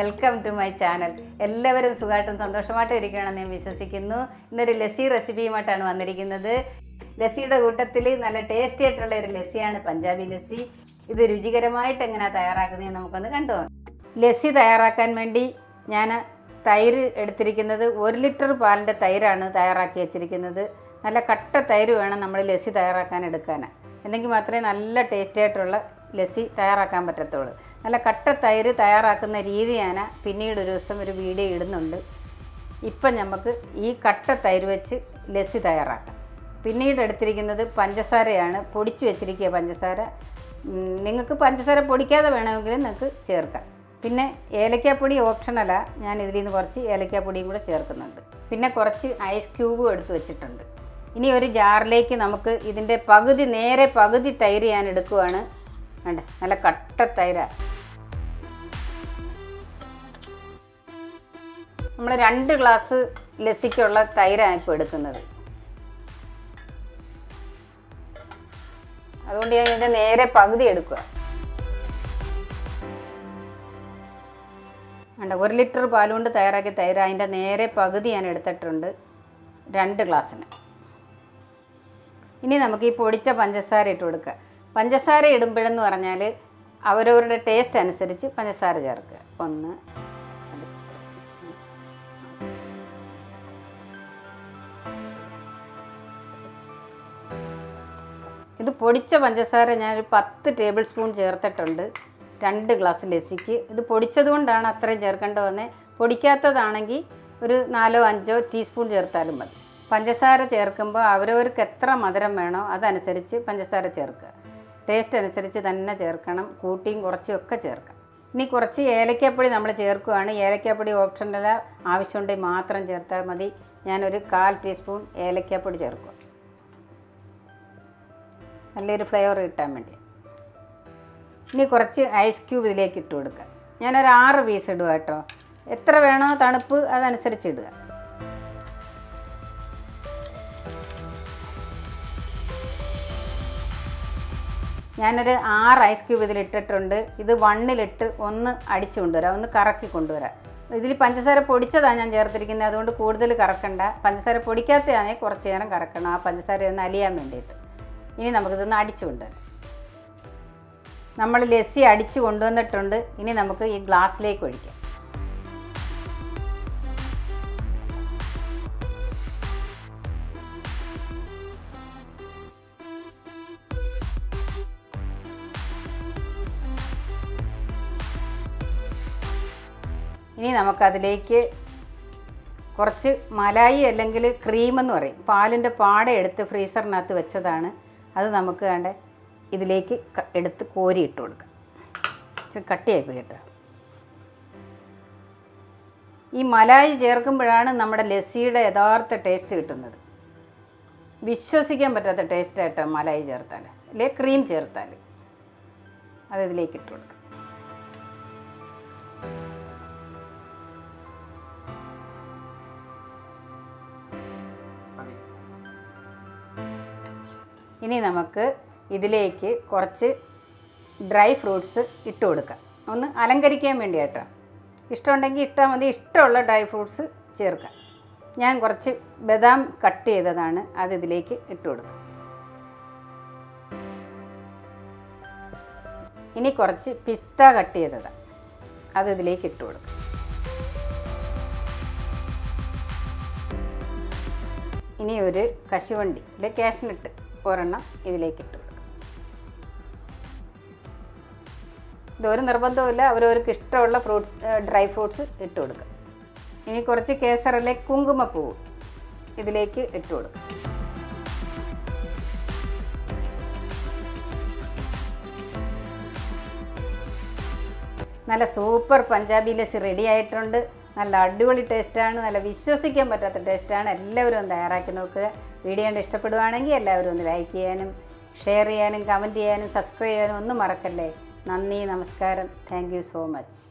Welcome to my channel എല്ലാവരും സുഖമായിട്ടും സന്തോഷമായിട്ടും ഇരിക്കുകയാണെന്ന് ഞാൻ വിശ്വസിക്കുന്നു ഇന്നൊരു ലസ്സി റെസിപ്പിയുമായിട്ടാണ് വന്നിരിക്കുന്നത് ലസ്സിയുടെ കൂട്ടത്തിൽ നല്ല ടേസ്റ്റി ആയിട്ടുള്ള ഒരു ലസ്സിയാണ് പഞ്ചാബി ലസ്സി ഇത് രുചികരമായിട്ട് എങ്ങനെയാണ് തയ്യാറാക്കുന്നത് നമുക്കൊന്ന് കണ്ടു നോക്കാം. ലസ്സി തയ്യാറാക്കാൻ വേണ്ടി ഞാൻ തൈര് എടുത്തിരിക്കുന്നത് ഒരു ലിറ്റർ പാലിൻ്റെ തൈരാണ് തയ്യാറാക്കി വെച്ചിരിക്കുന്നത് നല്ല കട്ട തൈര് വേണം നമ്മൾ ലസ്സി തയ്യാറാക്കാൻ എടുക്കാൻ അല്ലെങ്കിൽ മാത്രമേ നല്ല ടേസ്റ്റി ആയിട്ടുള്ള ലസ്സി തയ്യാറാക്കാൻ പറ്റത്തുള്ളൂ നല്ല കട്ട തൈര് തയ്യാറാക്കുന്ന രീതി ഞാൻ പിന്നീട് ഒരു ദിവസം ഒരു വീഡിയോ ഇടുന്നുണ്ട് ഇപ്പം നമുക്ക് ഈ കട്ട തൈര് വെച്ച് ലസ്സി തയ്യാറാക്കാം പിന്നീട് എടുത്തിരിക്കുന്നത് പഞ്ചസാരയാണ് പൊടിച്ചു വെച്ചിരിക്കുക പഞ്ചസാര ഉം, നിങ്ങൾക്ക് പഞ്ചസാര പൊടിക്കാതെ വേണമെങ്കിൽ നിങ്ങൾക്ക് ചേർക്കാം പിന്നെ ഏലക്കാപ്പൊടി ഓപ്ഷനല്ല ഞാൻ ഇതിൽ നിന്ന് കുറച്ച് ഏലക്കാപ്പൊടിയും കൂടെ ചേർക്കുന്നുണ്ട് പിന്നെ കുറച്ച് ഐസ് ക്യൂബും എടുത്ത് വെച്ചിട്ടുണ്ട് ഇനി ഒരു ജാറിലേക്ക് നമുക്ക് ഇതിൻ്റെ പകുതി നേരെ പകുതി തൈര് ഞാൻ എടുക്കുവാണ് വേണ്ട നല്ല കട്ട തൈരാണ് നമ്മൾ രണ്ട് ഗ്ലാസ് ലസ്സിക്കുള്ള തൈരാണ് ഇപ്പോൾ എടുക്കുന്നത് അതുകൊണ്ട് ഞാൻ ഇതിൻ്റെ നേരെ പകുതി എടുക്കുക വേണ്ട ഒരു ലിറ്റർ പാലുകൊണ്ട് തയ്യാറാക്കിയ തൈര അതിൻ്റെ നേരെ പകുതി ഞാൻ എടുത്തിട്ടുണ്ട് രണ്ട് ഗ്ലാസ്സിന് ഇനി നമുക്ക് ഈ പൊടിച്ച പഞ്ചസാര ഇട്ട് കൊടുക്കുക പഞ്ചസാര ഇടുമ്പോഴെന്ന് പറഞ്ഞാൽ അവരവരുടെ ടേസ്റ്റ് അനുസരിച്ച് പഞ്ചസാര ചേർക്കുക ഒന്ന് ഇത് പൊടിച്ച പഞ്ചസാര ഞാനൊരു പത്ത് ടേബിൾ സ്പൂൺ ചേർത്തിട്ടുണ്ട് രണ്ട് ഗ്ലാസ് ലസ്സിക്ക് ഇത് പൊടിച്ചത് കൊണ്ടാണ് അത്രയും ചേർക്കേണ്ട വന്നത് പൊടിക്കാത്തതാണെങ്കിൽ ഒരു നാലോ അഞ്ചോ ടീസ്പൂൺ ചേർത്താലും മതി പഞ്ചസാര ചേർക്കുമ്പോൾ അവരവർക്ക് എത്ര മധുരം വേണോ അതനുസരിച്ച് പഞ്ചസാര ചേർക്കുക ടേസ്റ്റ് അനുസരിച്ച് തന്നെ ചേർക്കണം കൂട്ടിയും കുറച്ചും ഒക്കെ ചേർക്കാം ഇനി കുറച്ച് ഏലക്കാപ്പൊടി നമ്മൾ ചേർക്കുകയാണ് ഏലക്കാപ്പൊടി ഓപ്ഷനല്ല ആവശ്യമുണ്ടെങ്കിൽ മാത്രം ചേർത്താൽ മതി ഞാനൊരു കാൽ ടീസ്പൂൺ ഏലക്കാപ്പൊടി ചേർക്കുക നല്ലൊരു ഫ്ലേവർ കിട്ടാൻ വേണ്ടി ഇനി കുറച്ച് ഐസ് ക്യൂബ് ഇതിലേക്ക് ഇട്ട് കൊടുക്കുക ഞാനൊരു ആറ് പീസ് ഇടുക കേട്ടോ എത്ര വേണോ തണുപ്പ് അതനുസരിച്ച് ഇടുക ഞാനൊരു ആറ് ഐസ് ക്യൂബ് ഇതിൽ ഇട്ടിട്ടുണ്ട് ഇത് വണ്ണിലിട്ട് ഒന്ന് അടിച്ചു കൊണ്ടുവരാം ഒന്ന് കറക്കി കൊണ്ടുവരാം ഇതിൽ പഞ്ചസാര പൊടിച്ചതാണ് ഞാൻ ചേർത്തിരിക്കുന്നത് അതുകൊണ്ട് കൂടുതൽ കറക്കണ്ട പഞ്ചസാര പൊടിക്കാത്തതാണെങ്കിൽ കുറച്ച് നേരം കറക്കണം ആ പഞ്ചസാര ഒന്ന് അലിയാൻ വേണ്ടിയിട്ട് ഇനി നമുക്കിതൊന്ന് അടിച്ചു കൊണ്ടുവരാം നമ്മൾ ലസ്സി അടിച്ചു കൊണ്ടുവന്നിട്ടുണ്ട് ഇനി നമുക്ക് ഈ ഗ്ലാസ്സിലേക്ക് ഒഴിക്കാം ഇനി നമുക്കതിലേക്ക് കുറച്ച് മലായി അല്ലെങ്കിൽ ക്രീം എന്ന് പറയും പാലിൻ്റെ പാട എടുത്ത് ഫ്രീസറിനകത്ത് വെച്ചതാണ് അത് നമുക്ക് വേണ്ട ഇതിലേക്ക് ക- എടുത്ത് കോരി ഇട്ട് കൊടുക്കാം ഇച്ചിരി കട്ടിയായി പോയി കേട്ടോ ഈ മലായി ചേർക്കുമ്പോഴാണ് നമ്മുടെ ലസ്സിയുടെ യഥാർത്ഥ ടേസ്റ്റ് കിട്ടുന്നത് വിശ്വസിക്കാൻ പറ്റാത്ത ടേസ്റ്റ് ആയിട്ടോ മലായി ചേർത്താൽ അല്ലെ ക്രീം ചേർത്താൽ അത് ഇതിലേക്ക് ഇട്ട് കൊടുക്കാം ഇനി നമുക്ക് ഇതിലേക്ക് കുറച്ച് ഡ്രൈ ഫ്രൂട്ട്സ് ഇട്ട് കൊടുക്കാം ഒന്ന് അലങ്കരിക്കാൻ വേണ്ടി കേട്ടോ ഇഷ്ടമുണ്ടെങ്കിൽ ഇട്ടാൽ മതി ഇഷ്ടമുള്ള ഡ്രൈ ഫ്രൂട്ട്സ് ചേർക്കാം ഞാൻ കുറച്ച് ബദാം കട്ട് ചെയ്തതാണ് അത് ഇതിലേക്ക് ഇട്ട് കൊടുക്കാം ഇനി കുറച്ച് പിസ്ത കട്ട് ചെയ്തതാണ് അത് ഇതിലേക്ക് ഇട്ട് കൊടുക്കാം ഇനി ഒരു കശുവണ്ടി ഇല്ല കാഷ്നട്ട് ഒരെണ്ണം ഇതിലേക്ക് ഇട്ട് കൊടുക്കാം ഇതൊരു നിർബന്ധവുമില്ല അവരവർക്ക് ഇഷ്ടമുള്ള ഫ്രൂട്ട്സ് ഡ്രൈ ഫ്രൂട്ട്സ് ഇട്ട് കൊടുക്കുക ഇനി കുറച്ച് കേസറിലെ കുങ്കുമപ്പൂവ് ഇതിലേക്ക് ഇട്ട് കൊടുക്കുക നല്ല സൂപ്പർ പഞ്ചാബി ലസ്സി റെഡി ആയിട്ടുണ്ട് നല്ല അടിപൊളി ടേസ്റ്റാണ് നല്ല വിശ്വസിക്കാൻ പറ്റാത്ത ടേസ്റ്റാണ് എല്ലാവരും ഒന്ന് തയ്യാറാക്കി നോക്കുക വീഡിയോ കണ്ട് ഇഷ്ടപ്പെടുവാണെങ്കിൽ എല്ലാവരും ഒന്ന് ലൈക്ക് ചെയ്യാനും ഷെയർ ചെയ്യാനും കമൻറ്റ് ചെയ്യാനും സബ്സ്ക്രൈബ് ചെയ്യാനും ഒന്നും മറക്കല്ലേ നന്ദി നമസ്കാരം താങ്ക് യു സോ മച്ച്